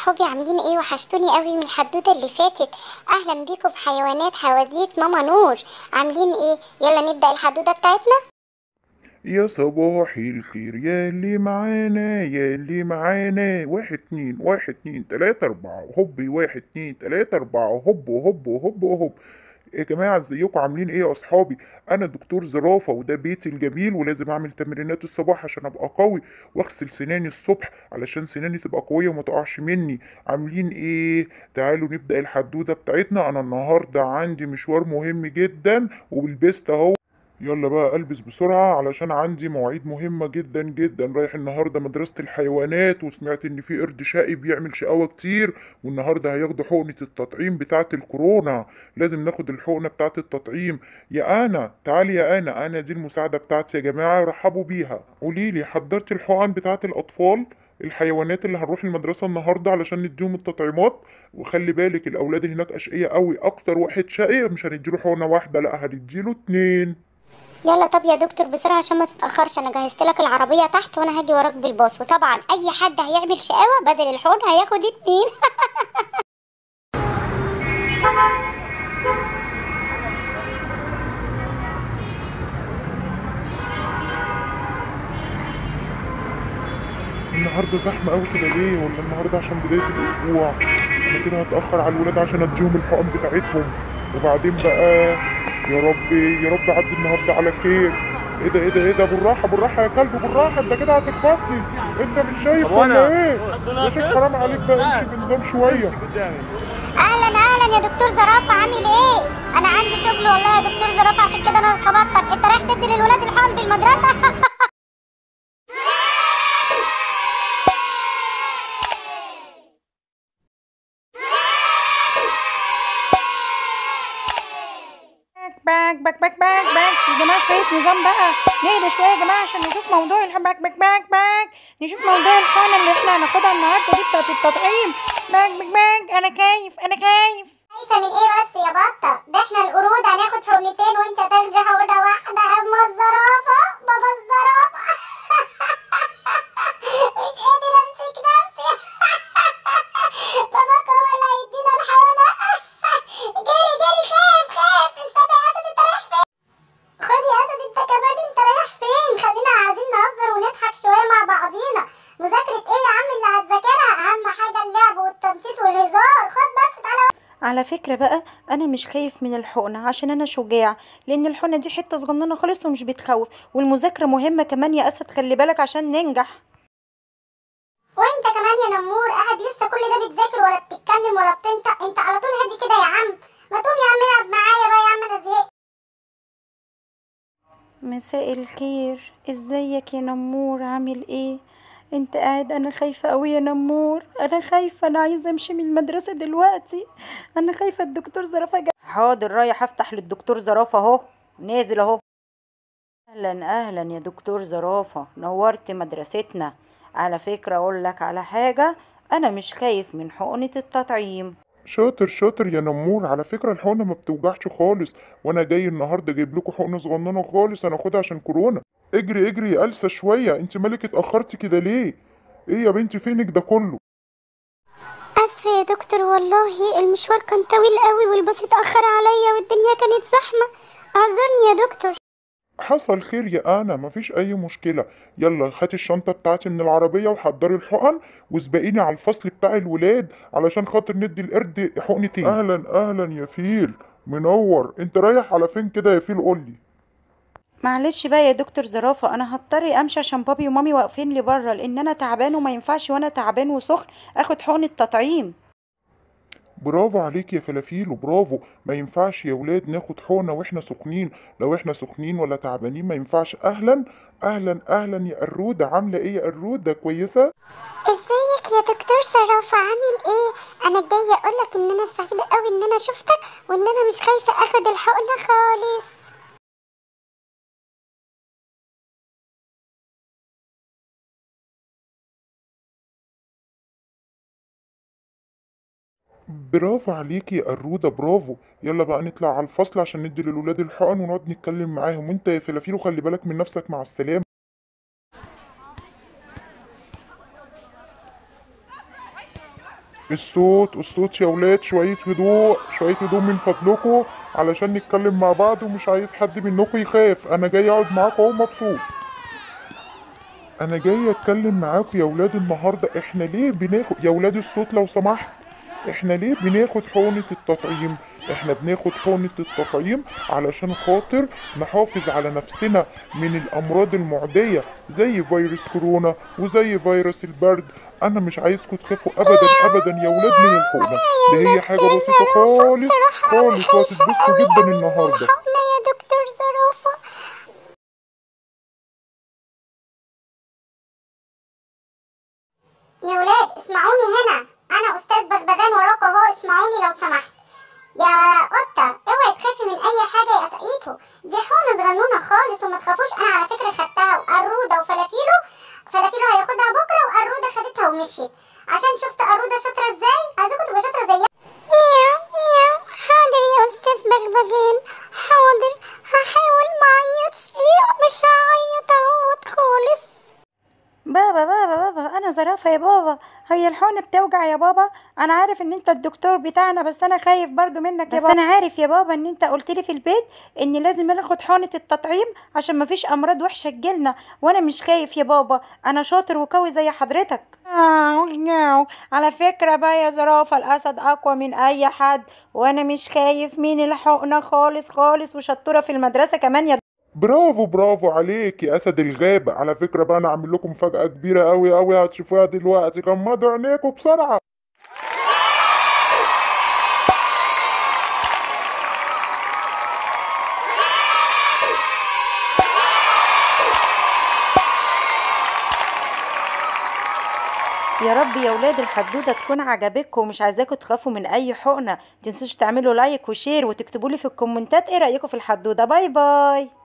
اصحابي عاملين ايه وحشتوني قوي من الحدوته اللي فاتت اهلا بيكم حيوانات حواديت ماما نور عاملين ايه يلا نبدا الحدوته بتاعتنا يا صباح الخير يا اللي معانا يا اللي معانا واحد اتنين واحد اتنين تلاتة أربعة هوب واحد اتنين تلاتة أربعة هوب هوب هوب هوب يا جماعة ازيكم عاملين ايه يا أصحابي أنا دكتور زرافة وده بيتي الجميل ولازم أعمل تمرينات الصباح عشان أبقى قوي وأغسل سناني الصبح علشان سناني تبقى قوية وما تقعش مني عاملين ايه تعالوا نبدأ الحدودة بتاعتنا أنا النهاردة عندي مشوار مهم جدا ولبست أهو يلا بقى البس بسرعة علشان عندي مواعيد مهمة جدا جدا رايح النهاردة مدرسة الحيوانات وسمعت ان في قرد شقي بيعمل شقاوة كتير والنهاردة هياخدوا حقنة التطعيم بتاعة الكورونا لازم ناخد الحقنة بتاعة التطعيم يا انا تعالي يا انا انا دي المساعدة بتاعتي يا جماعة رحبوا بيها قوليلي حضرتي الحقن بتاعة الاطفال الحيوانات اللي هنروح المدرسة النهاردة علشان نديهم التطعيمات وخلي بالك الأولاد اللي هناك أشقية قوي أكتر واحد شقي مش هنديله حقنة واحدة لأ هنديله اتنين يلا طب يا دكتور بسرعه عشان ما تتاخرش انا جهزت لك العربيه تحت وانا هاجي وراك بالباص وطبعا اي حد هيعمل شقاوه بدل الحقن هياخد اتنين النهارده زحمة قوي كده ليه ولا النهارده عشان بداية الأسبوع أنا كده هتأخر على الولاد عشان أديهم الحقن بتاعتهم وبعدين بقى يا ربي يا رب عدي النهارده على خير ايه ده ايه ده ايه ده بالراحة بالراحة يا كلب بالراحة انت كده هتخبطني انت مش شايف ولا ايه؟ يا شيخ حرام عليك بقى امشي بنظام شوية اهلا اهلا يا دكتور زرافه عامل ايه انا عندي شغل والله يا دكتور زرافه عشان كده انا خبطتك انت رايح تدي للولاد الحقن في المدرسه باك باك باك باك باك يا جماعة شوية نظام بقى نهدى شوية يا جماعة عشان نشوف موضوع الح- باك باك باك باك نشوف موضوع الحقنة اللي احنا هناخدها النهاردة دي بتاعت التطعيم باك باك باك أنا كيف أنا كيف خايفه من ايه بس يا بطه ده احنا القرود هناخد حقنتين وانت تاخدي حقنه واحده اما الزرافه بابا الزرافه مش قادر امسك نفسي باباك هو اللي هيدينا الحقنه جري جري خاف خاف استنى يا اسد انت رايح فين خد يا اسد انت كمان انت رايح فين خلينا قاعدين نهزر ونضحك شويه مع بعضينا مذاكره ايه يا عم اللي هتذاكرها اهم حاجه اللعب والتنطيط والهزار خد بس تعالى على فكرة بقى أنا مش خايف من الحقنة عشان أنا شجاع لأن الحقنة دي حتة صغننة خالص ومش بتخوف والمذاكرة مهمة كمان يا أسد خلي بالك عشان ننجح وانت كمان يا نمور قاعد لسه كل ده بتذاكر ولا بتتكلم ولا بتنطق انت على طول هادي كده يا عم ما تقوم يا عم العب معايا بقى يا عم انا زهقت مساء الخير ازيك يا نمور عامل ايه انت قاعد انا خايفة قوي يا نمور انا خايفة انا عايزة امشي من المدرسة دلوقتي انا خايفة الدكتور زرافة جاي حاضر رايح افتح للدكتور زرافة اهو نازل اهو اهلا اهلا يا دكتور زرافة نورت مدرستنا على فكرة اقول لك على حاجة انا مش خايف من حقنة التطعيم شاطر شاطر يا نمور على فكرة الحقنة ما بتوجعش خالص وانا جاي النهاردة جايب لكم حقنة صغننة خالص هناخدها عشان كورونا اجري اجري يا ألسا شوية انت مالك اتأخرتي كده ليه ايه يا بنتي فينك ده كله اسفه يا دكتور والله المشوار كان طويل قوي والباص اتاخر عليا والدنيا كانت زحمه اعذرني يا دكتور حصل خير يا انا مفيش اي مشكلة يلا هاتي الشنطة بتاعتي من العربية وحضري الحقن واسبقيني على الفصل بتاع الولاد علشان خاطر ندي القرد حقنتين اهلا اهلا يا فيل منور انت رايح على فين كده يا فيل قولي معلش بقى يا دكتور زرافة انا هضطر امشي عشان بابي ومامي واقفين لي بره لان انا تعبان وما ينفعش وانا تعبان وسخن اخد حقنة تطعيم برافو عليك يا فلافيل وبرافو ما ينفعش يا ولاد ناخد حقنة واحنا سخنين لو احنا سخنين ولا تعبانين ما ينفعش اهلا اهلا اهلا يا قرودة عاملة ايه يا قرودة كويسة ازيك يا دكتور زرافه عامل ايه انا جايه اقولك ان انا سعيده قوي ان انا شفتك وان انا مش خايفه اخد الحقنه خالص برافو عليك يا قرودة برافو يلا بقى نطلع على الفصل عشان ندي للولاد الحقن ونقعد نتكلم معاهم وانت يا فلافيل وخلي بالك من نفسك مع السلامة الصوت الصوت يا ولاد شوية هدوء شوية هدوء من فضلكم علشان نتكلم مع بعض ومش عايز حد منكم يخاف انا جاي اقعد معاكم اهو مبسوط انا جاي اتكلم معاكم يا ولاد النهارده احنا ليه بناخد يا ولاد الصوت لو سمحت احنا ليه بناخد حقنة التطعيم احنا بناخد حقنة التطعيم علشان خاطر نحافظ على نفسنا من الامراض المعدية زي فيروس كورونا وزي فيروس البرد انا مش عايزكم تخافوا ابدا ابدا يا ولاد من الحقنة دي هي حاجة بسيطة خالص خالص وهتتبسطوا جدا النهاردة الحقنة يا دكتور زرافة يا ولاد اسمعوني هنا انا استاذ بغبغان وراكم اهو اسمعوني لو سمحت يا قطة اوعي تخافي من اي حاجة يا قطقيتو دي حقنة صغنونة خالص وما تخافوش انا على فكرة خدتها وقرودة وفلافيلو فلافيلو هياخدها بكرة وقرودة خدتها ومشيت عشان شفت قرودة شاطرة ازاي عايزاكم تبقوا شاطرة زيها مياو مياو حاضر يا استاذ بغبغان حاضر هحاول ما اعيطش مش هعيط اهوت خالص بابا بابا بابا انا زرافة يا بابا هي الحقنة بتوجع يا بابا انا عارف ان انت الدكتور بتاعنا بس انا خايف برضو منك يا بابا بس انا عارف يا بابا ان انت قلت لي في البيت ان لازم ناخد حقنة التطعيم عشان مفيش امراض وحشة تجيلنا وانا مش خايف يا بابا انا شاطر وقوي زي حضرتك على فكرة بقى يا زرافة الاسد اقوى من اي حد وانا مش خايف من الحقنة خالص خالص وشطورة في المدرسة كمان يا برافو برافو عليك يا اسد الغابة على فكرة بقى انا اعمل لكم مفاجأة كبيرة قوي قوي هتشوفوها دلوقتي غمضوا عينيكم بسرعة يا رب يا ولاد الحدوته تكون عجبتكم ومش عايزاكم تخافوا من اي حقنه متنسوش تعملوا لايك وشير وتكتبوا لي في الكومنتات ايه رايكم في الحدوته باي باي